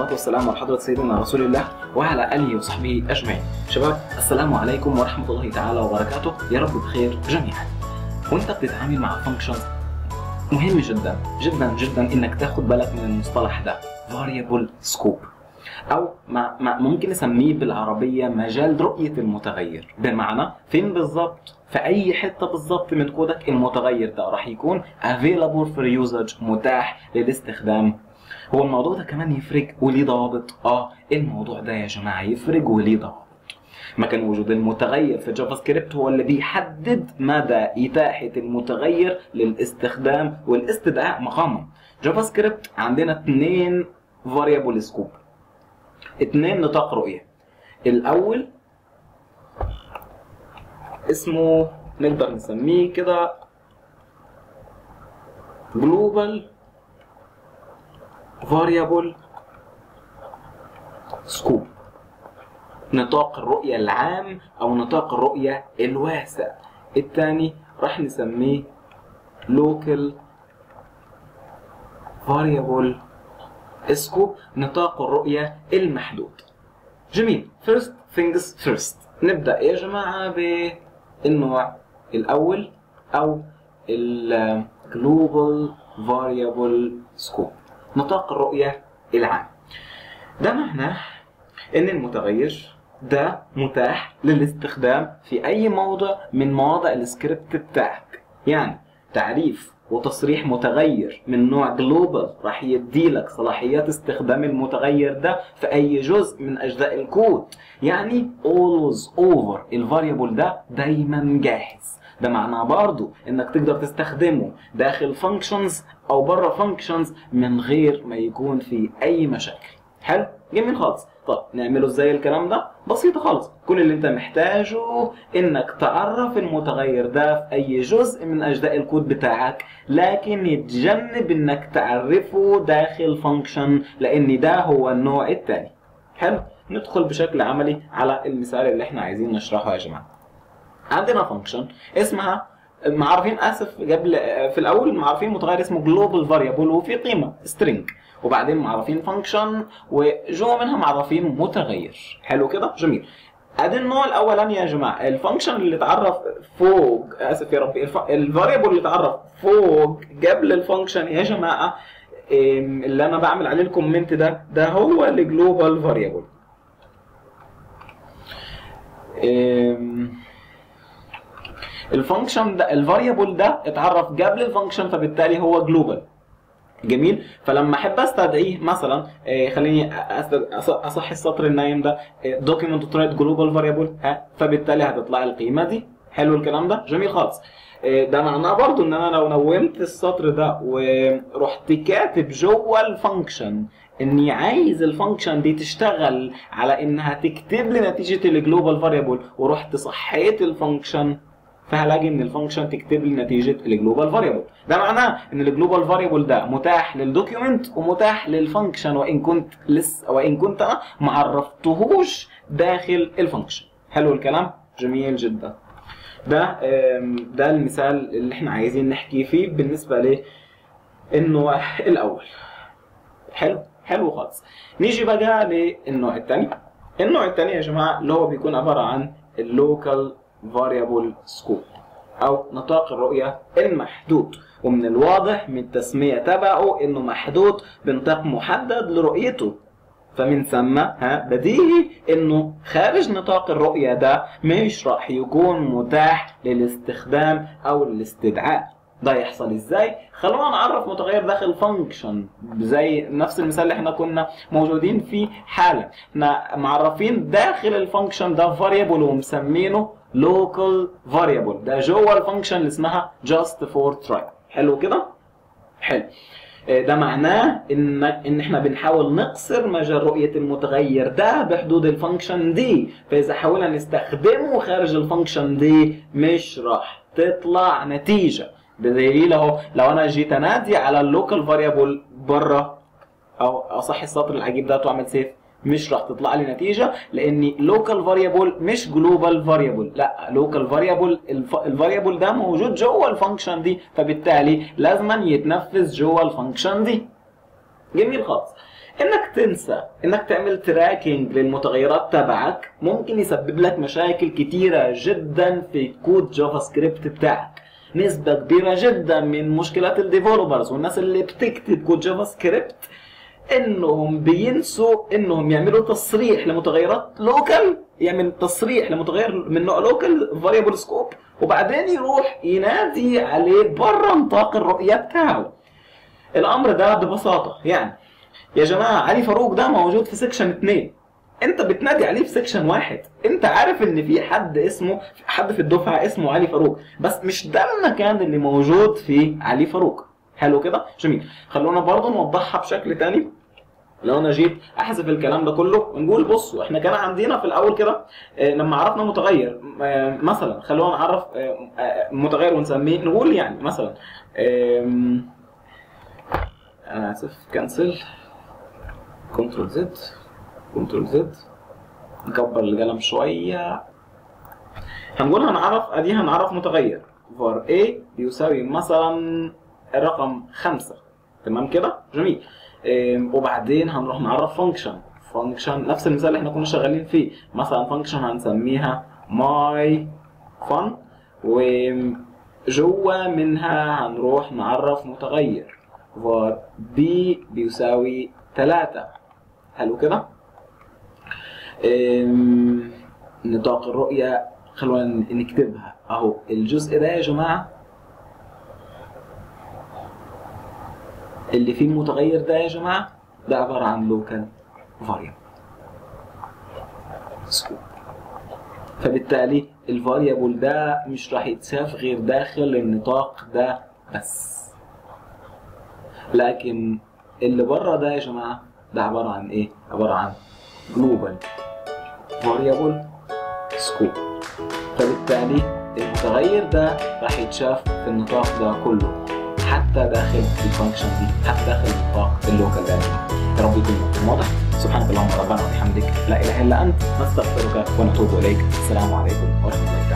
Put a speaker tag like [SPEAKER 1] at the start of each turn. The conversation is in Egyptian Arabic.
[SPEAKER 1] والصلاة والسلام على حضرة سيدنا رسول الله وعلى آله وصحبه أجمعين. شباب السلام عليكم ورحمة الله تعالى وبركاته، يا رب بخير جميعا. وأنت بتتعامل مع فانكشنز مهم جدا جدا جدا إنك تاخد بالك من المصطلح ده variable scope أو ما ما ممكن نسميه بالعربية مجال رؤية المتغير بمعنى فين بالظبط في أي حتة بالظبط من كودك المتغير ده راح يكون available for usage متاح للاستخدام هو الموضوع ده كمان يفرق وليه ضوابط اه الموضوع ده يا جماعه يفرق وليه ضوابط مكان وجود المتغير في جافا سكريبت هو اللي بيحدد مدى إتاحة المتغير للاستخدام والاستدعاء مقاما جافا سكريبت عندنا اثنين فاريبل سكوب اثنين نطاق رؤية الأول اسمه نقدر نسميه كده جلوبال variable scope نطاق الرؤية العام أو نطاق الرؤية الواسع الثاني راح نسميه local variable scope نطاق الرؤية المحدود جميل first things first نبدأ يا جماعة بالنوع الأول أو ال global variable scope نطاق الرؤية العام ده معناه ان المتغير ده متاح للاستخدام في اي موضع من مواضع السكريبت بتاعك يعني تعريف وتصريح متغير من نوع جلوبال راح يديلك صلاحيات استخدام المتغير ده في اي جزء من اجزاء الكود يعني always over الفاريبل ده دايما جاهز ده معناه برضو انك تقدر تستخدمه داخل فانكشنز او بره فانكشنز من غير ما يكون في اي مشاكل حلو جميل خالص طب نعمله ازاي الكلام ده بسيطة خالص كل اللي انت محتاجه انك تعرف المتغير ده في اي جزء من اجزاء الكود بتاعك لكن يتجنب انك تعرفه داخل فانكشن لان ده هو النوع الثاني حلو ندخل بشكل عملي على المثال اللي احنا عايزين نشرحه يا جماعه عندنا فانكشن اسمها معرفين اسف قبل في الاول معرفين متغير اسمه جلوبال فاريبل وفي قيمه سترينج وبعدين معرفين فانكشن وجوا منها معرفين متغير حلو كده جميل ادي النوع الاولاني يا جماعه الفانكشن اللي اتعرف فوق اسف يا ربي الفاريبل اللي اتعرف فوق قبل الفانكشن يا جماعه اللي انا بعمل عليه الكومنت ده ده هو الجلوبال فاريبل الفانكشن ده الفاريبل ده اتعرف قبل الفانكشن فبالتالي هو جلوبال جميل فلما احب استدعيه مثلا إيه خليني اصحي السطر النايم ده دوكيمنت ترايت جلوبال فاريبل ها فبالتالي هتطلع القيمه دي حلو الكلام ده جميل خالص إيه ده معناه برضو ان انا لو نومت السطر ده ورحت كاتب جوه الفانكشن اني عايز الفانكشن دي تشتغل على انها تكتب لي نتيجه الجلوبال فاريبل ورحت صحيت الفانكشن فهلاقي ان الفانكشن تكتب لي نتيجه الجلوبال فاريبل ده معناه ان الجلوبال فاريبل ده متاح للدوكيومنت ومتاح للفانكشن وان كنت لسه وان كنت انا ما عرفتهوش داخل الفانكشن حلو الكلام جميل جدا ده ده المثال اللي احنا عايزين نحكي فيه بالنسبه ل النوع الاول حلو حلو خالص نيجي بقى للنوع الثاني النوع الثاني يا جماعه اللي هو بيكون عباره عن اللوكال variable scope أو نطاق الرؤية المحدود ومن الواضح من التسمية تبعه إنه محدود بنطاق محدد لرؤيته فمن ثم ها بديهي انه خارج نطاق الرؤية ده مش راح يكون متاح للاستخدام او الاستدعاء ده يحصل ازاي؟ خلونا نعرف متغير داخل فانكشن زي نفس المثال اللي احنا كنا موجودين فيه حالا احنا معرفين داخل الفانكشن ده فاريبل ومسمينه local variable ده جوه الفانكشن اللي اسمها just for try حلو كده؟ حلو ده معناه ان ان احنا بنحاول نقصر مجال رؤيه المتغير ده بحدود الفانكشن دي فاذا حاولنا نستخدمه خارج الفانكشن دي مش راح تطلع نتيجه بدليل اهو لو انا جيت انادي على اللوكال فاريبل بره او اصحي السطر العجيب ده واعمل سيف مش راح تطلع لي نتيجه لاني لوكال فاريبل مش جلوبال فاريبل لا لوكال فاريبل الفاريبل ده موجود جوه الفانكشن دي فبالتالي لازما يتنفذ جوه الفانكشن دي جميل خالص انك تنسى انك تعمل تراكنج للمتغيرات تبعك ممكن يسبب لك مشاكل كتيرة جدا في كود جافا سكريبت بتاعك نسبة كبيرة جدا من مشكلات الديفلوبرز والناس اللي بتكتب كود جافا سكريبت انهم بينسوا انهم يعملوا تصريح لمتغيرات لوكال يعمل تصريح لمتغير من نوع لوكال فاريبل سكوب وبعدين يروح ينادي عليه بره نطاق الرؤيه بتاعه الامر ده ببساطه يعني يا جماعه علي فاروق ده موجود في سيكشن 2 انت بتنادي عليه في سيكشن واحد انت عارف ان في حد اسمه حد في الدفعه اسمه علي فاروق بس مش ده المكان اللي موجود فيه علي فاروق حلو كده جميل خلونا برضو نوضحها بشكل تاني لو انا جيت احذف الكلام ده كله ونقول بصوا احنا كان عندنا في الاول كده آه، لما عرفنا متغير آه، مثلا خلونا نعرف آه، آه، متغير ونسميه نقول يعني مثلا آم، انا اسف كنسل كنترول زد كنترول زد نكبر القلم شويه هنقول هنعرف ادي هنعرف متغير var a بيساوي مثلا الرقم خمسة تمام كده جميل إيه، وبعدين هنروح نعرف فانكشن فانكشن نفس المثال اللي احنا كنا شغالين فيه مثلا فانكشن هنسميها my fun وجوا منها هنروح نعرف متغير var b بيساوي 3 حلو كده إم، نطاق الرؤية خلونا نكتبها اهو الجزء ده يا جماعة اللي فيه المتغير ده يا جماعة ده عبارة عن لوكال فاريبل فبالتالي الفاريبل ده مش راح يتساف غير داخل النطاق ده بس لكن اللي بره ده يا جماعة ده عبارة عن ايه؟ عبارة عن جلوبال فاريبل سكوب فبالتالي المتغير ده راح يتشاف في النطاق ده كله حتى داخل الفانكشن دي حتى داخل نطاق اللوكال فاريبل يا رب يكون الموضوع واضح سبحانك اللهم ربنا وبحمدك لا اله الا انت نستغفرك ونتوب اليك السلام عليكم ورحمه الله